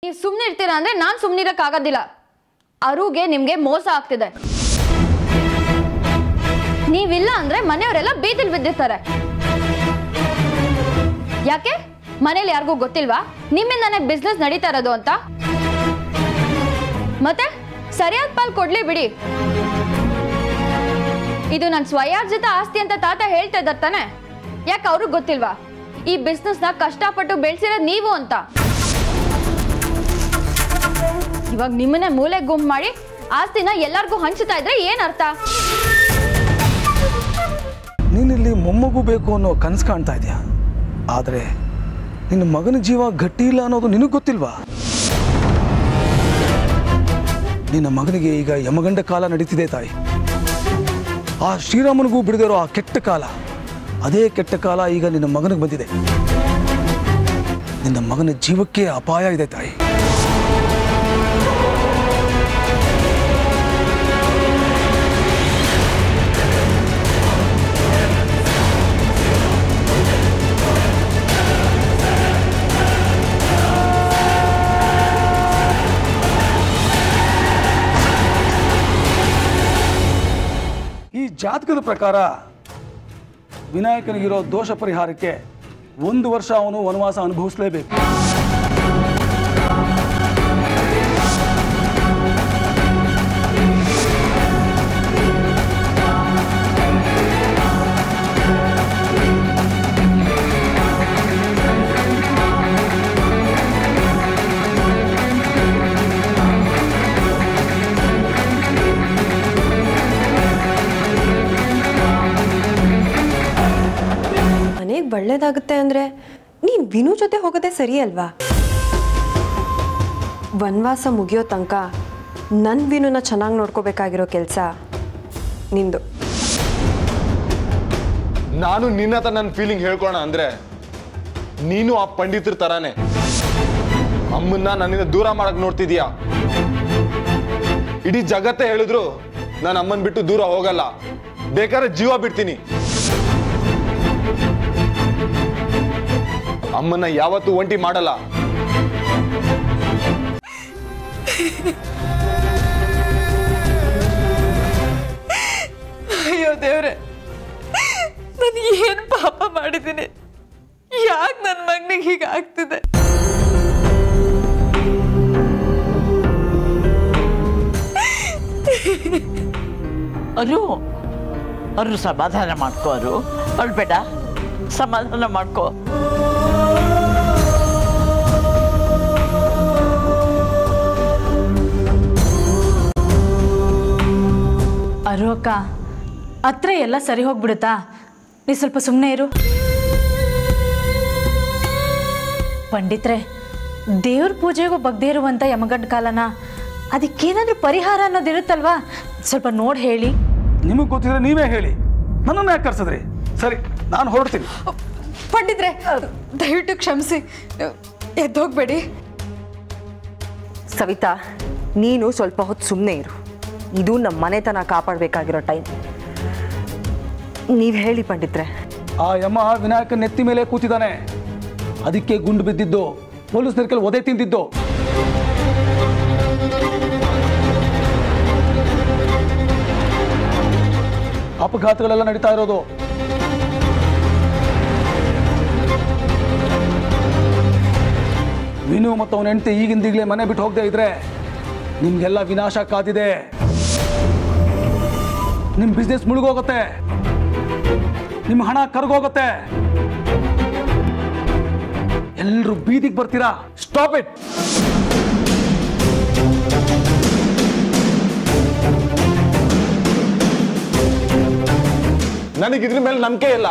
ನೀವು ಸುಮ್ಮನೆ ಇರ್ತೀರಾ ಅಂದ್ರೆ ನಾನು ಸುಮ್ಮನಿರಕ್ ಆಗೋದಿಲ್ಲ ಅರುಗೆ ನಿಮ್ಗೆ ಮೋಸ ಆಗ್ತಿದೆ ನೀವಿಲ್ಲ ಅಂದ್ರೆ ಮನೆಯವರೆಲ್ಲ ಬೀದಿಲ್ ಬಿದ್ದಿರ್ತಾರೆ ಯಾಕೆ ಮನೇಲಿ ಯಾರಿಗೂ ಗೊತ್ತಿಲ್ವಾ ನಿಮ್ಮಿಂದಾನೆ ಬಿಸ್ನೆಸ್ ನಡೀತಾ ಇರೋದು ಅಂತ ಮತ್ತೆ ಸರಿಯಾದ ಪಾಲ್ ಕೊಡ್ಲಿ ಬಿಡಿ ಇದು ನನ್ನ ಸ್ವಯಾರ್ಜಿತ ಆಸ್ತಿ ಅಂತ ತಾತ ಹೇಳ್ತಾ ಇದ್ದಾರೆ ತಾನೆ ಯಾಕೆ ಅವ್ರಿಗೆ ಗೊತ್ತಿಲ್ವಾ ಈ ಬಿಸ್ನೆಸ್ನ ಕಷ್ಟಪಟ್ಟು ಬೆಳೆಸಿರೋದು ನೀವು ಅಂತ ಇವಾಗ ನಿಮ್ಮನ್ನೇ ಮೂಲೆ ಗುಂಪು ಮಾಡಿ ಆಸ್ತಿನ ಎಲ್ಲರಿಗೂ ಹಂಚುತ್ತಾ ಇದ್ರೆ ಏನ್ ಅರ್ಥ ನೀನಿಲ್ಲಿ ಮೊಮ್ಮಗು ಬೇಕು ಅನ್ನೋ ಕನಸು ಕಾಣ್ತಾ ಇದೆಯಾ ಆದರೆ ನಿನ್ನ ಮಗನ ಜೀವ ಗಟ್ಟಿ ಇಲ್ಲ ಅನ್ನೋದು ನಿನಗೆ ಗೊತ್ತಿಲ್ವಾ ನಿನ್ನ ಮಗನಿಗೆ ಈಗ ಯಮಗಂಡ ಕಾಲ ನಡೀತಿದೆ ತಾಯಿ ಆ ಶ್ರೀರಾಮನಿಗೂ ಬಿಡದಿರೋ ಆ ಕೆಟ್ಟ ಕಾಲ ಅದೇ ಕೆಟ್ಟ ಕಾಲ ಈಗ ನಿನ್ನ ಮಗನಿಗೆ ಬಂದಿದೆ ನಿನ್ನ ಮಗನ ಜೀವಕ್ಕೆ ಅಪಾಯ ಇದೆ ತಾಯಿ ಈ ಜಾತಕದ ಪ್ರಕಾರ ವಿನಾಯಕನಿಗಿರೋ ದೋಷ ಪರಿಹಾರಕ್ಕೆ ಒಂದು ವರ್ಷ ಅವನು ವನವಾಸ ಅನುಭವಿಸಲೇಬೇಕು ಮನೆಗೆ ಒಳ್ಳೇದಾಗುತ್ತೆ ಅಂದರೆ ನೀನು ವಿನು ಜೊತೆ ಹೋಗೋದೇ ಸರಿ ಅಲ್ವಾ ವನವಾಸ ಮುಗಿಯೋ ತನಕ ನನ್ನ ವಿನುನ ಚೆನ್ನಾಗಿ ನೋಡ್ಕೋಬೇಕಾಗಿರೋ ಕೆಲಸ ನಿಂದು ನಾನು ನಿನ್ನ ಹತ್ರ ನನ್ನ ಫೀಲಿಂಗ್ ಹೇಳ್ಕೊಳ್ಳೋಣ ಅಂದ್ರೆ ನೀನು ಆ ಪಂಡಿತರ ತರಾನೇ ಅಮ್ಮನ್ನ ನನ್ನಿಂದ ದೂರ ಮಾಡಕ್ ನೋಡ್ತಿದೀಯ ಇಡೀ ಜಗತ್ತೇ ಹೇಳಿದ್ರು ನಾನು ಅಮ್ಮನ್ ಬಿಟ್ಟು ದೂರ ಹೋಗಲ್ಲ ಬೇಕಾದ್ರೆ ಜೀವ ಬಿಡ್ತೀನಿ ಅಮ್ಮನ್ನ ಯಾವತ್ತೂ ಒಂಟಿ ಮಾಡಲ್ಲ ಅಯ್ಯೋ ದೇವ್ರೆ ನಾನು ಏನು ಪಾಪ ಮಾಡಿದ್ದೀನಿ ಯಾಕೆ ನನ್ನ ಮಗನಿಗೆ ಹೀಗೆ ಆಗ್ತಿದೆ ಅರು ಅರು ಸಮಾಧಾನ ಮಾಡ್ಕೋ ಅರು ಅಳ್ಬೇಡ ಸಮಾಧಾನ ಮಾಡ್ಕೋ ಅರು ಅಕ್ಕ ಹತ್ರ ಎಲ್ಲ ಸರಿ ಹೋಗ್ಬಿಡುತ್ತಾ ನೀ ಸ್ವಲ್ಪ ಸುಮ್ಮನೆ ಇರು ಪಂಡಿತ್ರೆ ದೇವ್ರ ಪೂಜೆಗೂ ಬಗ್ದೇ ಇರುವಂಥ ಯಮಗಂಡ ಕಾಲನ ಅದಕ್ಕೇನಾದ್ರೂ ಪರಿಹಾರ ಅನ್ನೋದಿರುತ್ತಲ್ವಾ ಸ್ವಲ್ಪ ನೋಡಿ ಹೇಳಿ ನಿಮಗೆ ಗೊತ್ತಿದ್ರೆ ನೀವೇ ಹೇಳಿ ನನ್ನನ್ನು ಯಾಕೆ ಕರ್ಸಿದ್ರಿ ಸರಿ ನಾನು ಹೊರಡ್ತೀನಿ ಪಂಡಿತ್ರೆ ದಯವಿಟ್ಟು ಕ್ಷಮಿಸಿ ಎದ್ದೋಗ್ಬೇಡಿ ಸವಿತಾ ನೀನು ಸ್ವಲ್ಪ ಹೊತ್ತು ಸುಮ್ಮನೆ ಇರು ಇದು ನಮ್ಮ ಮನೆತನ ಕಾಪಾಡಬೇಕಾಗಿರೋ ಟೈಮ್ ನೀವು ಹೇಳಿ ಪಂಡಿತ್ರೆ ಆ ಯಮ ವಿನಾಯಕ ನೆತ್ತಿ ಮೇಲೆ ಕೂತಿದ್ದಾನೆ ಅದಕ್ಕೆ ಗುಂಡು ಬಿದ್ದಿದ್ದು ಪೊಲೀಸ್ನರ ಕೆಲ ಒದೆ ತಿಂದಿದ್ದು ಅಪಘಾತಗಳೆಲ್ಲ ನಡೀತಾ ಇರೋದು ವಿನು ಮತ್ತು ಅವನ ಹೆಂಡತಿ ಈಗಿಂದೀಗಲೇ ಮನೆ ಬಿಟ್ಟು ಹೋಗದೆ ಇದ್ರೆ ನಿಮ್ಗೆಲ್ಲ ವಿನಾಶ ಕಾದಿದೆ ನಿಮ್ಮ ಬಿಸ್ನೆಸ್ ಮುಳುಗೋಗುತ್ತೆ ನಿಮ್ಮ ಹಣ ಕರ್ಗೋಗುತ್ತೆ ಎಲ್ಲರೂ ಬೀದಿಗೆ ಬರ್ತೀರಾ ಸ್ಟಾಪ್ ಇಟ್ ನನಗೆ ಇದ್ರ ಮೇಲೆ ನಂಬಿಕೆ ಇಲ್ಲ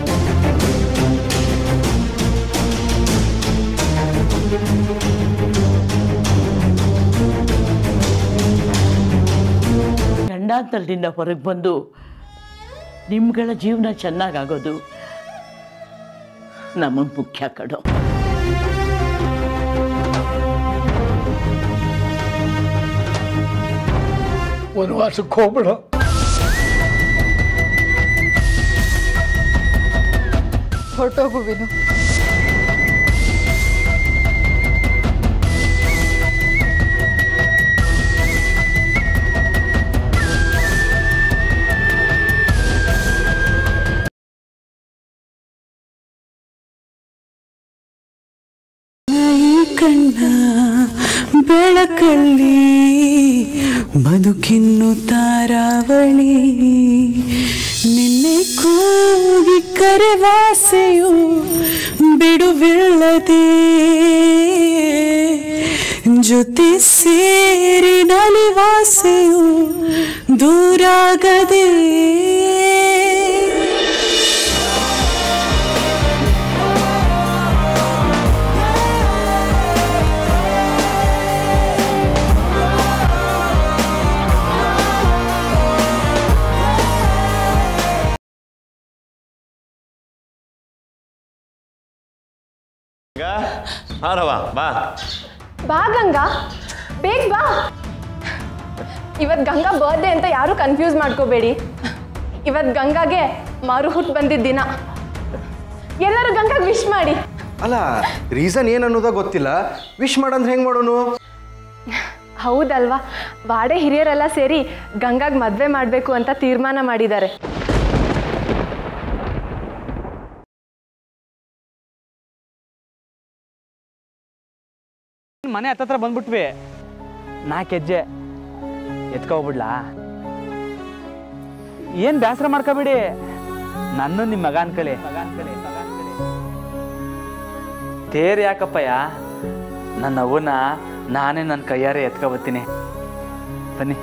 ಗಂಡಾಂತರದಿಂದ ಹೊರಗೆ ಬಂದು ನಿಮ್ಗಳ ಜೀವನ ಚೆನ್ನಾಗಾಗೋದು ನಮಗೆ ಮುಖ್ಯ ಕಡೋ ವನವಾಸಕ್ಕೆ ಹೋಗ್ಬೇಡ ಹೊರಟೋಗು ವಿನು ಕಣ್ಣ ಬೆಳಕಲ್ಲಿ ಬದುಕಿನ್ನು ತಾರಾವಳಿ ನಿನ್ನೆ ಕೂಗಿ ಕರೆವಾಸೆಯು ಬಿಡುವಿಲ್ಲದೆ ಜೊತೆ ಸೇರಿ ನಲಿವಾಸೆಯು ದೂರಾಗದೆ ಹಾರವ ಬಾ ಬಾ ಗಂಗಾ ಬೇಗ ಬಾ ಇವತ್ತು ಗಂಗಾ ಬರ್ಡೇ ಅಂತ ಯಾರೂ ಕನ್ಫ್ಯೂಸ್ ಮಾಡ್ಕೋಬೇಡಿ ಇವತ್ತು ಗಂಗಾಗೆ ಮರು ಹುಟ್ಟು ಬಂದಿದ್ದ ದಿನ ಎಲ್ಲರೂ ಗಂಗಾಗೆ ವಿಶ್ ಮಾಡಿ ಅಲ್ಲ ರೀಸನ್ ಏನು ಅನ್ನೋದ ಗೊತ್ತಿಲ್ಲ ವಿಶ್ ಮಾಡಂದ್ರೆ ಹೆಂಗೆ ಮಾಡೋನು ಹೌದಲ್ವಾ ವಾಡೆ ಹಿರಿಯರೆಲ್ಲ ಸೇರಿ ಗಂಗಾಗ್ ಮದುವೆ ಮಾಡಬೇಕು ಅಂತ ತೀರ್ಮಾನ ಮಾಡಿದ್ದಾರೆ ಮನೆ ಹತ್ತತ್ರ ಬಂದ್ಬಿಟ್ವಿ ನಾಲ್ಕು ಹೆಜ್ಜೆ ಎತ್ಕೊಬಿಡ್ಲಾ ಏನು ಬೇಸರ ಮಾಡ್ಕೋಬೇಡಿ ನನ್ನ ನಿಮ್ಮ ಮಗ ಅನ್ಕಲಿ ತೇರ್ ಯಾಕಪ್ಪಯ್ಯ ನನ್ನ ಅವ್ವನ ನಾನೇ ನನ್ನ ಕೈಯಾರೆ ಎತ್ಕೊಬತ್ತೀನಿ ಬನ್ನಿ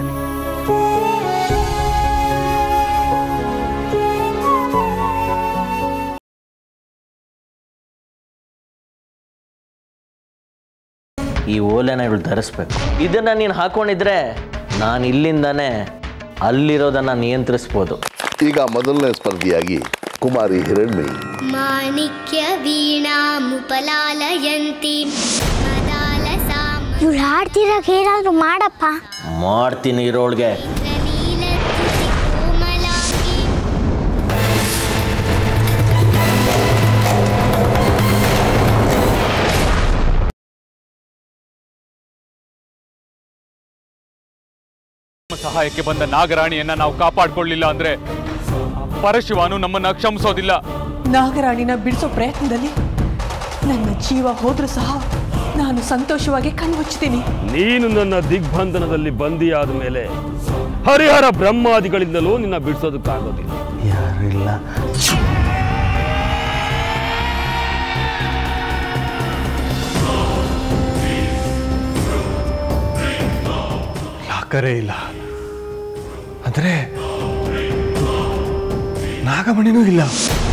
ಈ ಓಲೆನ ಇವಳು ಧರಿಸ್ಬೇಕು ಇದನ್ನ ನೀನು ಹಾಕೊಂಡಿದ್ರೆ ನಾನು ಇಲ್ಲಿಂದಾನೇ ಅಲ್ಲಿರೋದನ್ನ ನಿಯಂತ್ರಿಸ್ಬೋದು ಈಗ ಮೊದಲನೇ ಸ್ಪರ್ಧಿಯಾಗಿ ಕುಮಾರಿ ಹಿರಣ್ಮಯಿ ಮಾಣಿಕ್ಯ ವೀಣಾ ಮುಪಲಾಲಯಂತಿ ಇವ್ರು ಹಾಡ್ತಿರಾಗ ಏನಾದ್ರು ಮಾಡಪ್ಪ ಮಾಡ್ತೀನಿ ಇರೋಳ್ಗೆ ಸಹಾಯಕ್ಕೆ ಬಂದ ನಾಗರಾಣಿಯನ್ನ ನಾವು ಕಾಪಾಡ್ಕೊಳ್ಳಿಲ್ಲ ಅಂದ್ರೆ ಪರಶಿವನು ನಮ್ಮನ್ನ ಕ್ಷಮಿಸೋದಿಲ್ಲ ನಾಗರಾಣಿನ ಬಿಡಿಸೋ ಪ್ರಯತ್ನದಲ್ಲಿ ನನ್ನ ಜೀವ ಹೋದ್ರೂ ಸಹ ನಾನು ಸಂತೋಷವಾಗಿ ಕಣ್ಮುಚ್ತೀನಿ ನೀನು ನನ್ನ ದಿಗ್ಬಂಧನದಲ್ಲಿ ಬಂದಿಯಾದ ಮೇಲೆ ಹರಿಹರ ಬ್ರಹ್ಮಾದಿಗಳಿಂದಲೂ ನಿನ್ನ ಬಿಡಿಸೋದಕ್ಕಾಗೋದಿಲ್ಲ ಯಾರಿಲ್ಲ ಲಾಕರೇ ಇಲ್ಲ ಅಂದರೆ ನಾಗಮಣಿನೂ ಇಲ್ಲ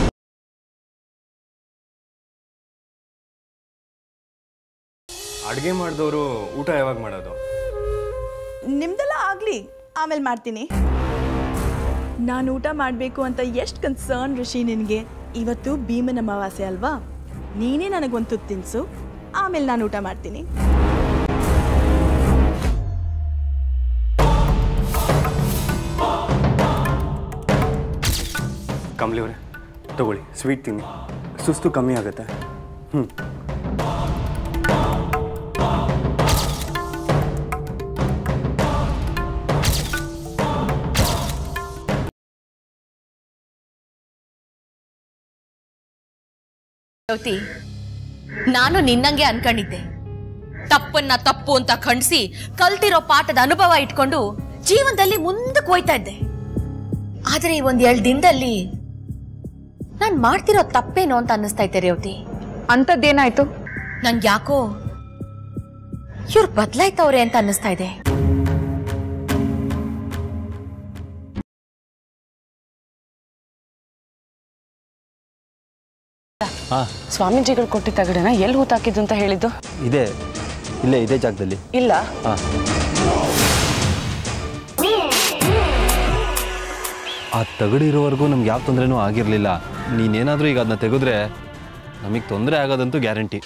ಅಡುಗೆ ಮಾಡಿದವರು ಊಟ ಯಾವಾಗ ಮಾಡೋದು ನಿಮ್ದೆಲ್ಲ ಆಗಲಿ ಆಮೇಲೆ ಮಾಡ್ತೀನಿ ನಾನು ಊಟ ಮಾಡಬೇಕು ಅಂತ ಎಷ್ಟು ಕನ್ಸರ್ನ್ ಋಷಿ ನಿನಗೆ ಇವತ್ತು ಭೀಮನ ಅಮಾವಾಸ್ಯೆ ಅಲ್ವಾ ನೀನೇ ನನಗೊಂದು ತುತ್ತು ತಿನ್ಸು ಆಮೇಲೆ ನಾನು ಊಟ ಮಾಡ್ತೀನಿ ಕಮಲಿ ಅವರೇ ತಗೊಳ್ಳಿ ಸ್ವೀಟ್ ತಿನ್ನಿ ಸುಸ್ತು ಕಮ್ಮಿ ಆಗುತ್ತೆ ಹ್ಞೂ ಜ್ಯೋತಿ ನಾನು ನಿನ್ನಂಗೆ ಅನ್ಕೊಂಡಿದ್ದೆ ತಪ್ಪನ್ನ ತಪ್ಪು ಅಂತ ಖಂಡಿಸಿ ಕಲ್ತಿರೋ ಪಾಠದ ಅನುಭವ ಇಟ್ಕೊಂಡು ಜೀವನದಲ್ಲಿ ಮುಂದಕ್ಕೆ ಹೋಯ್ತಾ ಇದ್ದೆ ಆದ್ರೆ ಈ ಒಂದ್ ಎರಡು ದಿನದಲ್ಲಿ ನಾನ್ ಮಾಡ್ತಿರೋ ತಪ್ಪೇನೋ ಅಂತ ಅನ್ನಿಸ್ತಾ ಇದ್ದೆ ರೇವತಿ ಅಂಥದ್ದೇನಾಯ್ತು ನಂಗೆ ಯಾಕೋ ಇವ್ರು ಬದಲಾಯ್ತವ್ರೆ ಅಂತ ಅನ್ನಿಸ್ತಾ ಇದೆ ಹಾಂ ಸ್ವಾಮೀಜಿಗಳು ಕೊಟ್ಟಿದ್ದ ತಗಡನ ಎಲ್ಲಿ ಹೂತಾಕಿದ್ದು ಅಂತ ಹೇಳಿದ್ದು ಇದೆ ಇಲ್ಲೇ ಇದೇ ಜಾಗದಲ್ಲಿ ಇಲ್ಲ ಹಾಂ ಆ ತಗಡಿರೋವರೆಗೂ ನಮ್ಗೆ ಯಾವ ತೊಂದರೆನೂ ಆಗಿರಲಿಲ್ಲ ನೀನೇನಾದರೂ ಈಗ ಅದನ್ನ ತೆಗೆದ್ರೆ ನಮಗೆ ತೊಂದರೆ ಆಗೋದಂತೂ ಗ್ಯಾರಂಟಿ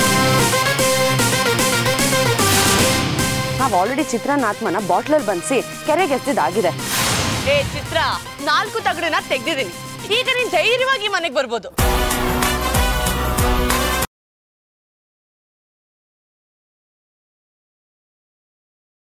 ನಾವು ಆಲ್ರೆಡಿ ಚಿತ್ರಾನ್ನ ಆತ್ಮನ ಬಾಟ್ಲಲ್ಲಿ ಬಂದಿಸಿ ಕೆರೆಗೆ ಎತ್ತಿದಾಗಿದೆ ಏ ಚಿತ್ರ ನಾಲ್ಕು ತಗಡನ್ನ ತೆಗ್ದಿದ್ದೀನಿ ಈಗ ನೀನ್ ಧೈರ್ಯವಾಗಿ ಮನೆಗೆ ಬರ್ಬೋದು